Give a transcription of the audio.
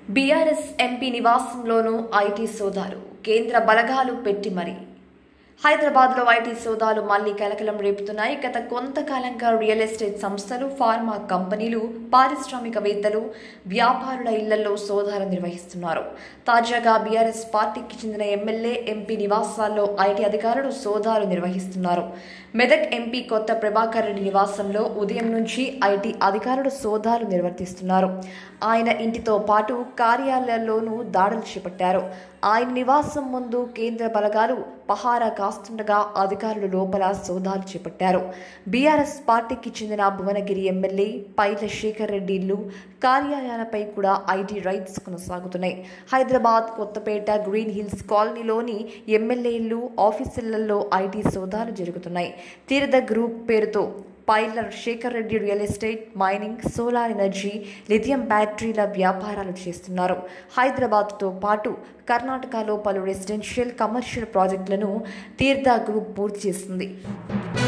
BRS MP నివాసంలోనూ IT సోదాలు కేంద్ర బలగాలు పెట్టి మరి హైదరాబాద్లో ఐటీ సోదాలు మళ్లీ కలకలం రేపుతున్నాయి గత కొంతకాలంగా రియల్ ఎస్టేట్ సంస్థలు ఫార్మా కంపెనీలు పారిశ్రామికవేత్తలు వ్యాపారుల ఇళ్లలో సోదాలు నిర్వహిస్తున్నారు తాజాగా బీఆర్ఎస్ పార్టీకి చెందిన ఎమ్మెల్యే ఎంపీ నివాసాల్లో ఐటీ అధికారులు సోదాలు నిర్వహిస్తున్నారు మెదక్ ఎంపీ కొత్త ప్రభాకర్ రెడ్డి నివాసంలో ఉదయం నుంచి ఐటీ అధికారులు సోదాలు నిర్వర్తిస్తున్నారు ఆయన ఇంటితో పాటు కార్యాలయాల్లోనూ దాడులు చేపట్టారు ఆయన నివాసం ముందు కేంద్ర బలగాలు పహారా కాస్తుండగా అధికారులు లోపల సోదాలు చేపట్టారు బీఆర్ఎస్ పార్టీకి చెందిన భువనగిరి ఎమ్మెల్యే పైల శేఖర్ రెడ్డి ఇల్లు కార్యాలయాలపై కూడా ఐటీ రైడ్స్ కొనసాగుతున్నాయి హైదరాబాద్ కొత్తపేట గ్రీన్ హిల్స్ కాలనీలోని ఎమ్మెల్యే ఇల్లు ఆఫీసులలో ఐటీ సోదాలు జరుగుతున్నాయి తీర్థ గ్రూప్ పేరుతో Paila Shekar Reddy real estate mining solar energy lithium బ్యాటరీల వ్యాపారాలు చేస్తున్నారు హైదరాబాద్తో పాటు కర్ణాటకలో పలు రెసిడెన్షియల్ కమర్షియల్ ప్రాజెక్టులను తీర్థ గ్రూప్ పూర్తి చేస్తుంది